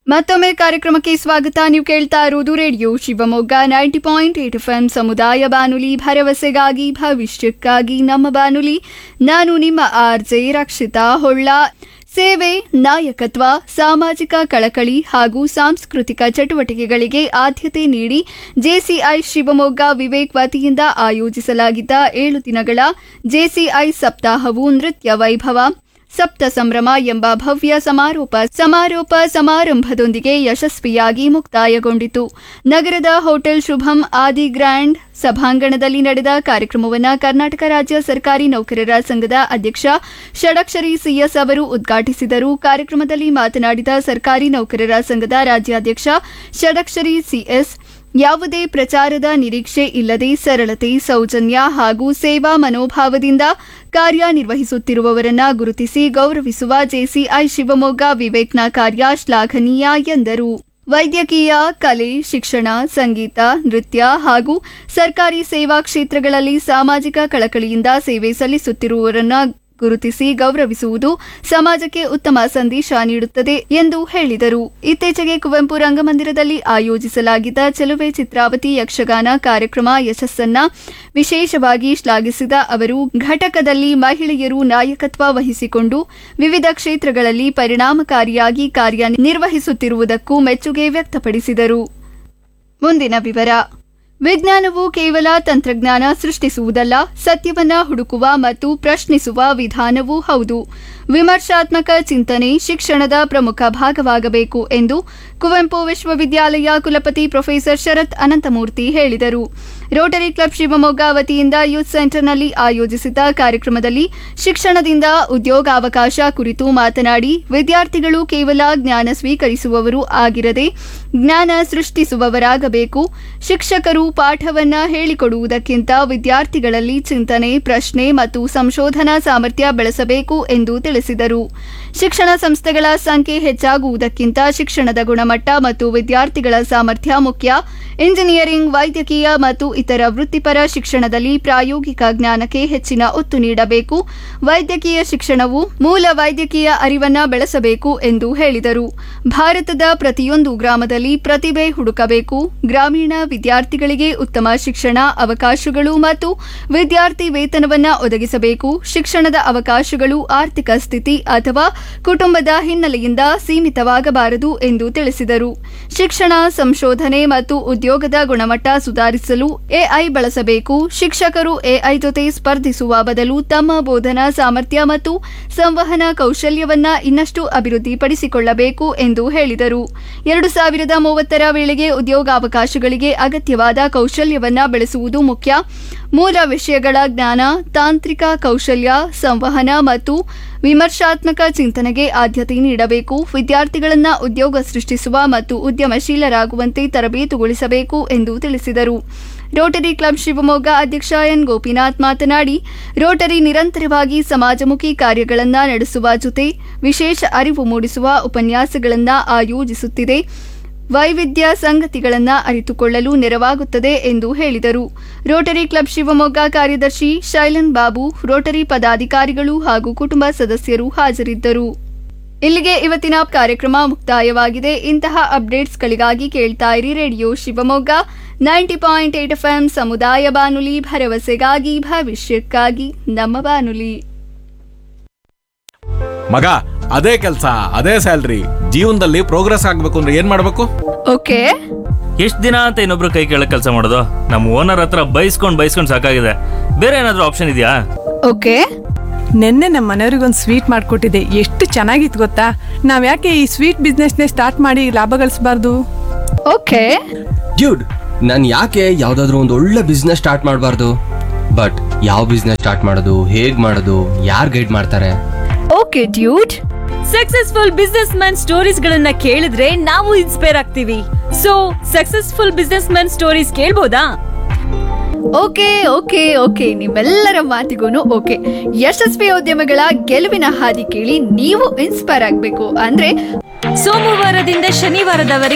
ಮತ್ತೊಮ್ಮೆ ಕಾರ್ಯಕ್ರಮಕ್ಕೆ ಸ್ವಾಗತ ನೀವು ಕೇಳ್ತಾ ಇರುವುದು radio Shivamogga ninety point eight F M ಸಮುದಾಯ ಬಾನುಲಿ ಭರವಸೆಗಾಗಿ ಭವಿಷ್ಯಕ್ಕಾಗಿ ನಮ್ಮ ಬಾನುಲಿ ನಾನು ನಿಮ್ಮ ಆರ್ ಜೆ ರಕ್ಷಿತಾ ಹೊಳ್ಳ ಸೇವೆ ನಾಯಕತ್ವ ಸಾಮಾಜಿಕ ಕಳಕಳಿ ಹಾಗೂ ಸಾಂಸ್ಕೃತಿಕ ಚಟುವಟಿಕೆಗಳಿಗೆ ಆದ್ಯತೆ ನೀಡಿ ಜೆಸಿಐ ಶಿವಮೊಗ್ಗ ವಿವೇಕ್ ವತಿಯಿಂದ ಆಯೋಜಿಸಲಾಗಿದ್ದ ಏಳು ದಿನಗಳ ಜೆಸಿಐ ಸಪ್ತಾಹವು ನೃತ್ಯ ವೈಭವ ಸಪ್ತ ಸಂಭ್ರಮ ಎಂಬ ಭವ್ಯ ಸಮಾರೋಪ ಸಮಾರೋಪ ಸಮಾರಂಭದೊಂದಿಗೆ ಯಶಸ್ವಿಯಾಗಿ ಮುಕ್ತಾಯಗೊಂಡಿತು ನಗರದ ಹೋಟೆಲ್ ಶುಭಂ ಆದಿ ಗ್ರ್ಯಾಂಡ್ ಸಭಾಂಗಣದಲ್ಲಿ ನಡೆದ ಕಾರ್ಯಕ್ರಮವನ್ನು ಕರ್ನಾಟಕ ರಾಜ್ಯ ಸರ್ಕಾರಿ ನೌಕರರ ಸಂಘದ ಅಧ್ಯಕ್ಷ ಷಡಕ್ಷರಿ ಸಿಎಸ್ ಅವರು ಉದ್ಘಾಟಿಸಿದರು ಕಾರ್ಯಕ್ರಮದಲ್ಲಿ ಮಾತನಾಡಿದ ಸರ್ಕಾರಿ ನೌಕರರ ಸಂಘದ ರಾಜ್ಯಾಧ್ಯಕ್ಷ ಷಡಕ್ಷರಿ ಸಿಎಸ್ ಯಾವುದೇ ಪ್ರಚಾರದ ನಿರೀಕ್ಷೆ ಇಲ್ಲದೆ ಸರಳತೆ ಸೌಜನ್ಯ ಹಾಗೂ ಸೇವಾ ಮನೋಭಾವದಿಂದ ಕಾರ್ಯನಿರ್ವಹಿಸುತ್ತಿರುವವರನ್ನ ಗುರುತಿಸಿ ಗೌರವಿಸುವ ಜೆಸಿಐ ಶಿವಮೊಗ್ಗ ವಿವೇಕ್ನ ಕಾರ್ಯ ಶ್ಲಾಘನೀಯ ಎಂದರು ವೈದ್ಯಕೀಯ ಕಲೆ ಶಿಕ್ಷಣ ಸಂಗೀತ ನೃತ್ಯ ಹಾಗೂ ಸರ್ಕಾರಿ ಸೇವಾ ಕ್ಷೇತ್ರಗಳಲ್ಲಿ ಸಾಮಾಜಿಕ ಕಳಕಳಿಯಿಂದ ಸೇವೆ ಸಲ್ಲಿಸುತ್ತಿರುವವರನ್ನ ಗುರುತಿಸಿ ಗೌರವಿಸುವುದು ಸಮಾಜಕ್ಕೆ ಉತ್ತಮ ಸಂದೇಶ ನೀಡುತ್ತದೆ ಎಂದು ಹೇಳಿದರು ಇತ್ತೀಚೆಗೆ ಕುವೆಂಪು ರಂಗಮಂದಿರದಲ್ಲಿ ಆಯೋಜಿಸಲಾಗಿದ್ದ ಚೆಲುವೆ ಚಿತ್ರಾವತಿ ಯಕ್ಷಗಾನ ಕಾರ್ಯಕ್ರಮ ಯಶಸ್ಸನ್ನ ವಿಶೇಷವಾಗಿ ಶ್ಲಾಘಿಸಿದ ಅವರು ಘಟಕದಲ್ಲಿ ಮಹಿಳೆಯರು ನಾಯಕತ್ವ ವಹಿಸಿಕೊಂಡು ವಿವಿಧ ಕ್ಷೇತ್ರಗಳಲ್ಲಿ ಪರಿಣಾಮಕಾರಿಯಾಗಿ ಕಾರ್ಯನಿರ್ವಹಿಸುತ್ತಿರುವುದಕ್ಕೂ ಮೆಚ್ಚುಗೆ ವ್ಯಕ್ತಪಡಿಸಿದರು ಮುಂದಿನ ವಿವರ ವಿಜ್ಞಾನವು ಕೇವಲ ತಂತ್ರಜ್ಞಾನ ಸೃಷ್ಟಿಸುವುದಲ್ಲ ಸತ್ಯವನ್ನ ಹುಡುಕುವ ಮತ್ತು ಪ್ರಶ್ನಿಸುವ ವಿಧಾನವೂ ಹೌದು ವಿಮರ್ಶಾತ್ಮಕ ಚಿಂತನೆ ಶಿಕ್ಷಣದ ಪ್ರಮುಖ ಭಾಗವಾಗಬೇಕು ಎಂದು ಕುವೆಂಪು ವಿಶ್ವವಿದ್ಯಾಲಯ ಕುಲಪತಿ ಪ್ರೊಫೆಸರ್ ಶರತ್ ಅನಂತಮೂರ್ತಿ ಹೇಳಿದರು ರೋಟರಿ ಕ್ಲಬ್ ಶಿವಮೊಗ್ಗ ವತಿಯಿಂದ ಯೂತ್ ಸೆಂಟರ್ನಲ್ಲಿ ಆಯೋಜಿಸಿದ್ದ ಕಾರ್ಯಕ್ರಮದಲ್ಲಿ ಶಿಕ್ಷಣದಿಂದ ಉದ್ಯೋಗಾವಕಾಶ ಕುರಿತು ಮಾತನಾಡಿ ವಿದ್ಯಾರ್ಥಿಗಳು ಕೇವಲ ಜ್ಞಾನ ಸ್ವೀಕರಿಸುವವರು ಆಗಿರದೆ ಜ್ಞಾನ ಸೃಷ್ಟಿಸುವವರಾಗಬೇಕು ಶಿಕ್ಷಕರು ಪಾಠವನ್ನ ಹೇಳಿಕೊಡುವುದಕ್ಕಿಂತ ವಿದ್ಯಾರ್ಥಿಗಳಲ್ಲಿ ಚಿಂತನೆ ಪ್ರಶ್ನೆ ಮತ್ತು ಸಂಶೋಧನಾ ಸಾಮರ್ಥ್ಯ ಬೆಳೆಸಬೇಕು ಎಂದು ತಿಳಿಸಿದರು ಶಿಕ್ಷಣ ಸಂಸ್ಥೆಗಳ ಸಂಖ್ಯೆ ಹೆಚ್ಚಾಗುವುದಕ್ಕಿಂತ ಶಿಕ್ಷಣದ ಗುಣಮಟ್ಟ ಮತ್ತು ವಿದ್ಯಾರ್ಥಿಗಳ ಸಾಮರ್ಥ್ಯ ಮುಖ್ಯ ಇಂಜಿನಿಯರಿಂಗ್ ವೈದ್ಯಕೀಯ ಮತ್ತು ಇತರ ವೃತ್ತಿಪರ ಶಿಕ್ಷಣದಲ್ಲಿ ಪ್ರಾಯೋಗಿಕ ಜ್ಞಾನಕ್ಕೆ ಹೆಚ್ಚಿನ ಒತ್ತು ನೀಡಬೇಕು ವೈದ್ಯಕೀಯ ಶಿಕ್ಷಣವು ಮೂಲ ವೈದ್ಯಕೀಯ ಅರಿವನ್ನ ಬೆಳೆಸಬೇಕು ಎಂದು ಹೇಳಿದರು ಭಾರತದ ಪ್ರತಿಯೊಂದು ಗ್ರಾಮದಲ್ಲಿ ಪ್ರತಿಭೆ ಹುಡುಕಬೇಕು ಗ್ರಾಮೀಣ ವಿದ್ಯಾರ್ಥಿಗಳಿಗೆ ಉತ್ತಮ ಶಿಕ್ಷಣ ಅವಕಾಶಗಳು ಮತ್ತು ವಿದ್ಯಾರ್ಥಿ ವೇತನವನ್ನ ಒದಗಿಸಬೇಕು ಶಿಕ್ಷಣದ ಅವಕಾಶಗಳು ಆರ್ಥಿಕ ಸ್ಥಿತಿ ಅಥವಾ ಕುಟುಂಬದ ಹಿನ್ನೆಲೆಯಿಂದ ಸೀಮಿತವಾಗಬಾರದು ಎಂದು ತಿಳಿಸಿದರು ಶಿಕ್ಷಣ ಸಂಶೋಧನೆ ಮತ್ತು ಉದ್ಯೋಗದ ಗುಣಮಟ್ಟ ಸುಧಾರಿಸಲು ಎಐ ಬಳಸಬೇಕು ಶಿಕ್ಷಕರು ಎಐ ಜೊತೆ ಸ್ಪರ್ಧಿಸುವ ಬದಲು ತಮ್ಮ ಬೋಧನಾ ಸಾಮರ್ಥ್ಯ ಮತ್ತು ಸಂವಹನ ಕೌಶಲ್ಯವನ್ನ ಇನ್ನಷ್ಟು ಅಭಿವೃದ್ಧಿಪಡಿಸಿಕೊಳ್ಳಬೇಕು ಎಂದು ಹೇಳಿದರು ಎರಡು ಸಾವಿರದ ಮೂವತ್ತರ ವೇಳೆಗೆ ಉದ್ಯೋಗಾವಕಾಶಗಳಿಗೆ ಅಗತ್ಯವಾದ ಕೌಶಲ್ಯವನ್ನ ಬೆಳೆಸುವುದು ಮುಖ್ಯ ಮೂಲ ವಿಷಯಗಳ ಜ್ಞಾನ ತಾಂತ್ರಿಕ ಕೌಶಲ್ಯ ಸಂವಹನ ಮತ್ತು ವಿಮರ್ಶಾತ್ಮಕ ಚಿಂತನೆಗೆ ಆದ್ಯತೆ ನೀಡಬೇಕು ವಿದ್ಯಾರ್ಥಿಗಳನ್ನ ಉದ್ಯೋಗ ಸೃಷ್ಟಿಸುವ ಮತ್ತು ಉದ್ಯಮಶೀಲರಾಗುವಂತೆ ತರಬೇತುಗೊಳಿಸಬೇಕು ಎಂದು ತಿಳಿಸಿದರು ರೋಟರಿ ಕ್ಲಬ್ ಶಿವಮೊಗ್ಗ ಅಧ್ಯಕ್ಷ ಎನ್ ಗೋಪಿನಾಥ್ ಮಾತನಾಡಿ ರೋಟರಿ ನಿರಂತರವಾಗಿ ಸಮಾಜಮುಖಿ ಕಾರ್ಯಗಳನ್ನು ನಡೆಸುವ ಜೊತೆ ವಿಶೇಷ ಅರಿವು ಮೂಡಿಸುವ ಉಪನ್ಯಾಸಗಳನ್ನು ಆಯೋಜಿಸುತ್ತಿದೆ ವೈವಿಧ್ಯ ಸಂಗತಿಗಳನ್ನು ಅರಿತುಕೊಳ್ಳಲು ನೆರವಾಗುತ್ತದೆ ಎಂದು ಹೇಳಿದರು ರೋಟರಿ ಕ್ಲಬ್ ಶಿವಮೊಗ್ಗ ಕಾರ್ಯದರ್ಶಿ ಶೈಲನ್ ಬಾಬು ರೋಟರಿ ಪದಾಧಿಕಾರಿಗಳು ಹಾಗೂ ಕುಟುಂಬ ಸದಸ್ಯರು ಹಾಜರಿದ್ದರು ಇಲ್ಲಿಗೆ ಇವತ್ತಿನ ಕಾರ್ಯಕ್ರಮ ಮುಕ್ತಾಯವಾಗಿದೆ ಇಂತಹ ಅಪ್ಡೇಟ್ಸ್ಗಳಿಗಾಗಿ ಕೇಳ್ತಾ ಇರಿ radio Shivamogga ninety point eight F M ಸಮುದಾಯ ಬಾನುಲಿ ಭರವಸೆಗಾಗಿ ಭವಿಷ್ಯಕ್ಕಾಗಿ ನಮ್ಮ ಬಾನುಲಿ ಮಗ ಅದೇ ಕೆಲಸ ಅದೇ ಸ್ಯಾಲ್ರಿ ಜೀವನದಲ್ಲಿ ಪ್ರೋಗ್ರೆಸ್ ಆಗ್ಬೇಕು ಅಂದ್ರೆ ಏನ್ ಮಾಡ್ಬೇಕು ಓಕೆ ಎಷ್ಟು ದಿನ ಅಂತ ಇನ್ನೊಬ್ರು ಕೈ ಕೆಳಗೆ ಕೆಲಸ ಮಾಡೋದು ನಮ್ಮ ಓನರ್ ಹತ್ರ ಬೈಸ್ಕೊಂಡು ಬೈಸ್ಕೊಂಡು ಸಾಕಾಗಿದೆ ಬೇರೆ ಏನಾದರೂ ಆಪ್ಷನ್ ಇದೆಯಾ ಓಕೆ ನಿನ್ನೆ ನಮ್ಮ ಮನೆಯವ್ರಿಗೊಂದು ಸ್ವೀಟ್ ಮಾಡಿಕೊಟ್ಟಿದ್ದೆ ಎಷ್ಟು ಚೆನ್ನಾಗಿತ್ತು ಗೊತ್ತಾ ನಾವು ಯಾಕೆ ಈ ಸ್ವೀಟ್ ಬಿಸ್ನೆಸ್ನೇ ಸ್ಟಾರ್ಟ್ ಮಾಡಿ ಲಾಭ ಗಳಿಸಬಾರ್ದು ಓಕೆ ಡ್ಯೂಡ್ ನಾನು ಯಾಕೆ ಯಾವ್ದಾದ್ರು ಒಂದು ಒಳ್ಳೆ ಬಿಸ್ನೆಸ್ ಸ್ಟಾರ್ಟ್ ಮಾಡಬಾರ್ದು ಬಟ್ ಯಾವ ಬಿಸ್ನೆಸ್ ಸ್ಟಾರ್ಟ್ ಮಾಡೋದು ಹೇಗ್ ಮಾಡೋದು ಯಾರು ಗೈಡ್ ಮಾಡ್ತಾರೆ okay dude successful businessman stories ಗಳನ್ನ ಕೇಳಿದ್ರೆ ನಾವು ಇನ್ಸ್ಪೈರ್ ಆಗ್ತೀವಿ so successful businessman stories ಕೇಳ್ಬೋದಾ ಓಕೆ ಓಕೆ ಓಕೆ ನಿಮ್ಮೆಲ್ಲರ ಮಾತಿಗೂ ಓಕೆ ಯಶಸ್ವಿ ಉದ್ಯಮಗಳ ಗೆಲುವಿನ ಹಾದಿ ಕೇಳಿ ನೀವು ಇನ್ಸ್ಪೈರ್ ಆಗಬೇಕು ಅಂದ್ರೆ ಸೋಮವಾರದಿಂದ ಶನಿವಾರದವರೆಗೆ